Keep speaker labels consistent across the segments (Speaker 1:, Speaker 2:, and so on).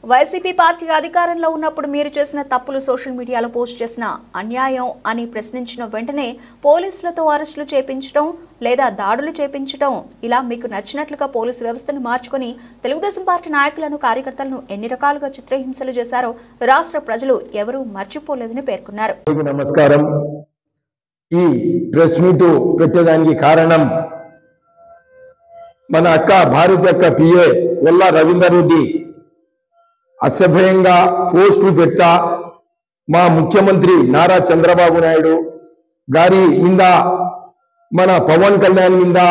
Speaker 1: YCP party అధికారంలో ఉన్నప్పుడు మీరు చేసిన తప్పులు సోషల్ మీడియాలో పోస్ట్ చేసిన అన్యాయం అని ప్రశ్నించిన వెంటనే పోలీసులతో అరెస్టులు చేపించడం లేదా దాడులు చేపించడం ఇలా మీకు నచ్చినట్లుగా పోలీసు వ్యవస్థను మార్చుకొని తెలుగుదేశం పార్టీ నాయకులను కార్యకర్తలను ఎన్ని రకాలుగా చిత్రహింసలు చేశారో రాష్ట్ర ప్రజలు ఎవరూ మర్చిపోలేదని పేర్కొన్నారు
Speaker 2: అందరికీ నమస్కారం ఈ ప్రెస్ మీట్ పెట్టేదానికి కారణం మన అక్క భారతి అక్క పిఏ వల్ల రవీందర్ రెడ్డి అసభ్యంగా పోస్టులు పెడతా మా ముఖ్యమంత్రి నారా చంద్రబాబు నాయుడు గారి మీద మన పవన్ కళ్యాణ్ మీద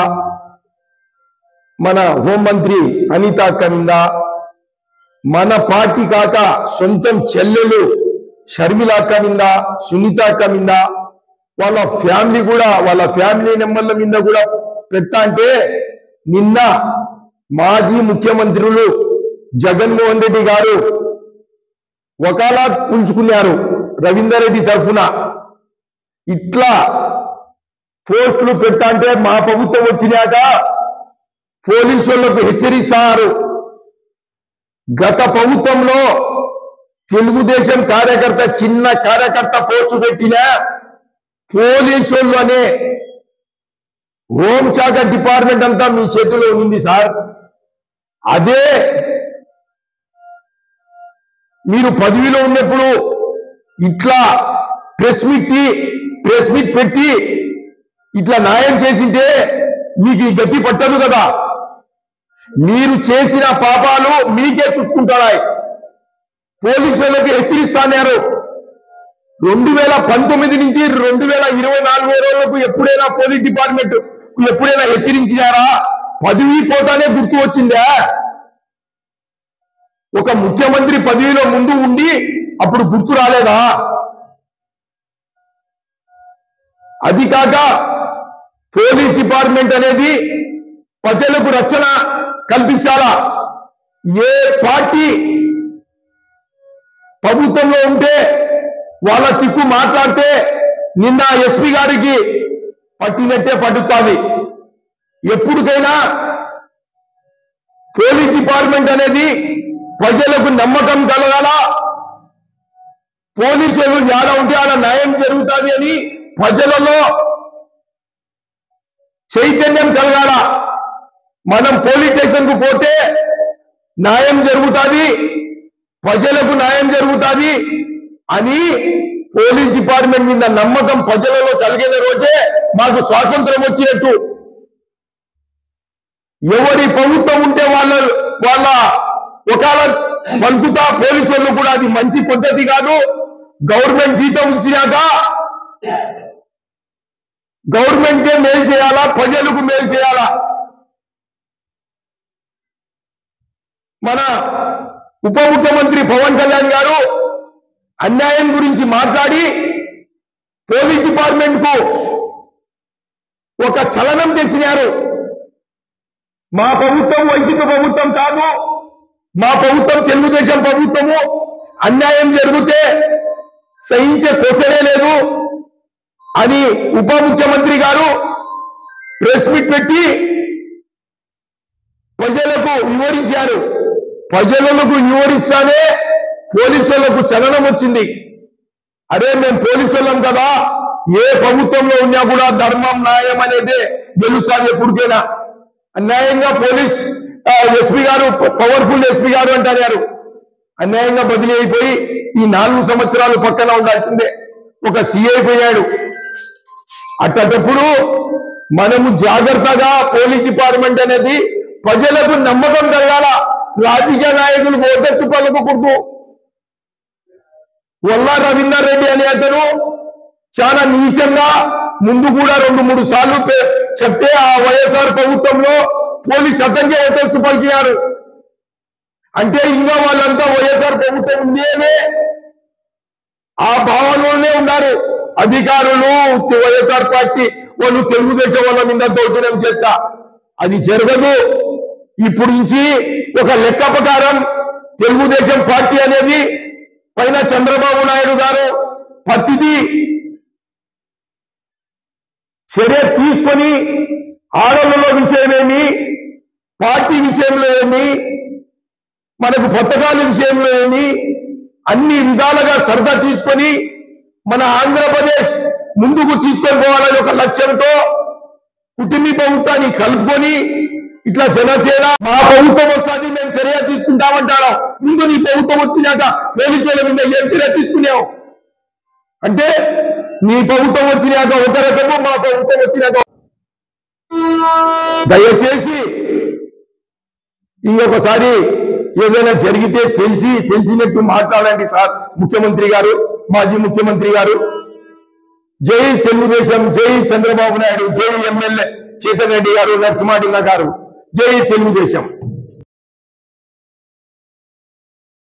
Speaker 2: మన హోంమంత్రి అనిత అక్క మీద మన పార్టీ కాక సొంతం చెల్లెలు షర్మిల అక్క మీద సునీత అక్క మీద వాళ్ళ ఫ్యామిలీ కూడా వాళ్ళ ఫ్యామిలీ నెంబర్ల మీద కూడా పెడతా అంటే నిన్న మాజీ ముఖ్యమంత్రులు జగన్మోహన్ రెడ్డి గారు వకాలాత్ పుంజుకున్నారు రవీందర్ రెడ్డి తరఫున ఇట్లా పోస్టులు పెట్టా అంటే మా ప్రభుత్వం వచ్చినాక పోలీసు వాళ్ళకు హెచ్చరిస్తారు గత ప్రభుత్వంలో తెలుగుదేశం కార్యకర్త చిన్న కార్యకర్త పోస్టు పెట్టిన పోలీసు అనే హోంశాఖ డిపార్ట్మెంట్ అంతా మీ చేతిలో ఉంది సార్ అదే మీరు పదవిలో ఉన్నప్పుడు ఇట్లా ప్రెస్ మీట్ ప్రెస్ మీట్ పెట్టి ఇట్లా న్యాయం చేసింటే మీకు ఈ గతి పట్టదు కదా మీరు చేసిన పాపాలు మీకే చుట్టుకుంటాయి పోలీసులకు హెచ్చరిస్తాన్నారు రెండు వేల పంతొమ్మిది నుంచి రెండు వేల ఇరవై నాలుగు రోజులకు ఎప్పుడైనా పోలీస్ డిపార్ట్మెంట్ ఎప్పుడైనా హెచ్చరించినారా పదవి పోతానే గుర్తు వచ్చిందా ఒక ముఖ్యమంత్రి పదవిలో ముందు ఉండి అప్పుడు గుర్తు రాలేదా అది కాక పోలీస్ డిపార్ట్మెంట్ అనేది ప్రజలకు రక్షణ కల్పించాలా ఏ పార్టీ ప్రభుత్వంలో ఉంటే వాళ్ళ తిక్కు మాట్లాడితే నిన్న ఎస్పీ గారికి పట్టినట్టే పట్టుతుంది ఎప్పటికైనా పోలీస్ డిపార్ట్మెంట్ అనేది ప్రజలకు నమ్మకం కలగాల పోలీసులు యాడ ఉంటే ఆడ న్యాయం జరుగుతుంది అని ప్రజలలో చైతన్యం కలగాల మనం పోలీస్ స్టేషన్ కు పోతే న్యాయం జరుగుతుంది ప్రజలకు న్యాయం జరుగుతుంది అని పోలీస్ డిపార్ట్మెంట్ మీద నమ్మకం ప్రజలలో కలిగిన రోజే మాకు స్వాతంత్రం వచ్చినట్టు ఎవరి ప్రభుత్వం ఉంటే వాళ్ళ వాళ్ళ ఒకవేళ పలుకుతా పోలీసులు కూడా అది మంచి పద్ధతి కాదు గవర్నమెంట్ జీతం ఇచ్చినాక గవర్నమెంట్ కే మేలు చేయాలా ప్రజలకు మేలు చేయాలా మన ఉప ముఖ్యమంత్రి పవన్ కళ్యాణ్ గారు అన్యాయం గురించి మాట్లాడి పోలీస్ డిపార్ట్మెంట్ కు ఒక చలనం తెచ్చినారు మా ప్రభుత్వం వైసీపీ ప్రభుత్వం కాదు మా ప్రభుత్వం తెలుగుదేశం ప్రభుత్వము అన్యాయం జరిగితే సహించే క్వశ్చనే లేదు అని ఉప ముఖ్యమంత్రి గారు ప్రెస్ మీట్ పెట్టి ప్రజలకు వివరించారు ప్రజలకు వివరిస్తానే పోలీసులకు చలనం వచ్చింది అరే మేము పోలీసులం కదా ఏ ప్రభుత్వంలో ఉన్నా కూడా ధర్మం న్యాయం అనేది గెలుస్తుంది ఎప్పటికైనా అన్యాయంగా పోలీస్ ఎస్పీ గారు పవర్ఫుల్ ఎస్పీ గారు అంటారు అన్యాయంగా బదిలీ అయిపోయి ఈ నాలుగు సంవత్సరాలు పక్కన ఉండాల్సిందే ఒక సిఐ పోయాడు అట్టప్పుడు మనము జాగ్రత్తగా పోలీస్ డిపార్ట్మెంట్ అనేది ప్రజలకు నమ్మకం కలగాల రాజకీయ నాయకులకు ఓటర్సు పలుకకూడదు వల్ల రవీందర్ రెడ్డి అనే అతను చాలా నీచంగా ముందు కూడా రెండు మూడు సార్లు పే- చెప్తే ఆ వైఎస్ఆర్ ప్రభుత్వంలో పోలీస్ అతనికే ఓటర్సు పలికినారు అంటే ఇంకా వాళ్ళంతా వైఎస్ఆర్ ప్రభుత్వం ఉందేమే ఆ భావనలోనే ఉన్నారు అధికారులు వైఎస్ఆర్ పార్టీ వాళ్ళు తెలుగుదేశం వాళ్ళ మీద దౌర్జన్యం చేస్తా అది జరగదు ఇప్పుడు నుంచి ఒక లెక్క ప్రకారం తెలుగుదేశం పార్టీ అనేది పైన చంద్రబాబు నాయుడు గారు ప్రతిదీ చర్య తీసుకొని ఆడవాళ్ళ విషయమేమి పార్టీ విషయంలో ఏమి మనకు పథకాల విషయంలో ఏమి అన్ని విధాలుగా సరదా తీసుకొని మన ఆంధ్రప్రదేశ్ ముందుకు తీసుకొని పోవాలని ఒక లక్ష్యంతో కుటుంబ ప్రభుత్వాన్ని కలుపుకొని ఇట్లా జనసేన మా ప్రభుత్వం వస్తుంది మేము చర్య తీసుకుంటామంటారా ముందు నీ ప్రభుత్వం వచ్చినాక పోలీసుల మీద ఏం చర్య తీసుకున్నావు అంటే నీ ప్రభుత్వం వచ్చినాక ఒక రకము మా ప్రభుత్వం వచ్చినాక దయచేసి ఇంకొకసారి ఏదైనా జరిగితే తెలిసి తెలిసినట్టు మాట్లాడండి సార్ ముఖ్యమంత్రి గారు మాజీ ముఖ్యమంత్రి గారు జై తెలుగుదేశం జై చంద్రబాబు నాయుడు జై ఎమ్మెల్యే చేతన్ రెడ్డి గారు నరసింహాడిన్న గారు జై తెలుగుదేశం